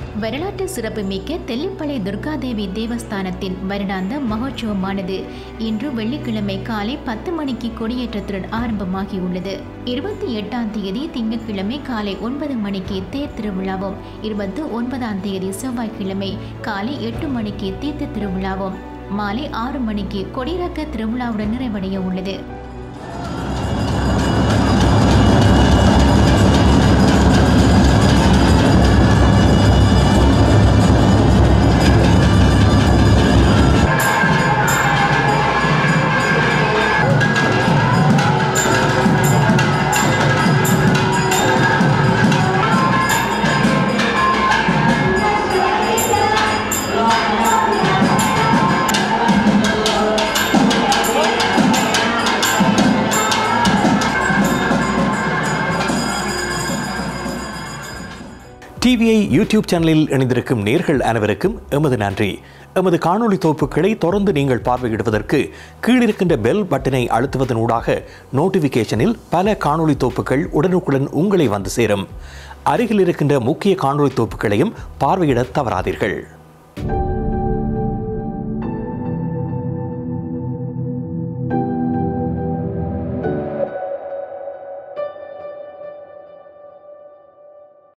வரலாற்று சிறப்புமிக்க தெல்லிப்பளை துர்காதேவி தேவஸ்தானத்தின் வருடாந்த மகோற்சவமானது இன்று வெள்ளிக்கிழமை காலை பத்து மணிக்கு கொடியேற்றத்துடன் ஆரம்பமாகியுள்ளது இருபத்தி எட்டாம் தேதி திங்கட்கிழமை காலை ஒன்பது மணிக்கு தேர் திருவிழாவும் இருபத்தி ஒன்பதாம் தேதி செவ்வாய்க்கிழமை காலை எட்டு மணிக்கு தீர்த்த திருவிழாவும் மாலை ஆறு மணிக்கு கொடியிறக்க திருவிழாவுடன் நிறைவடைய உள்ளது டிவிஐ யூடியூப் சேனலில் இணைந்திருக்கும் நேர்கள் அனைவருக்கும் எமது நன்றி எமது காணொளி தொகுப்புகளை தொடர்ந்து நீங்கள் பார்வையிடுவதற்கு கீழிருக்கின்ற பெல் பட்டனை அழுத்துவதனூடாக நோட்டிஃபிகேஷனில் பல காணொளி தொகுப்புகள் உடனுக்குடன் உங்களை வந்து சேரும் அருகில் இருக்கின்ற முக்கிய காணொளி தொகுப்புகளையும் பார்வையிட தவறாதீர்கள்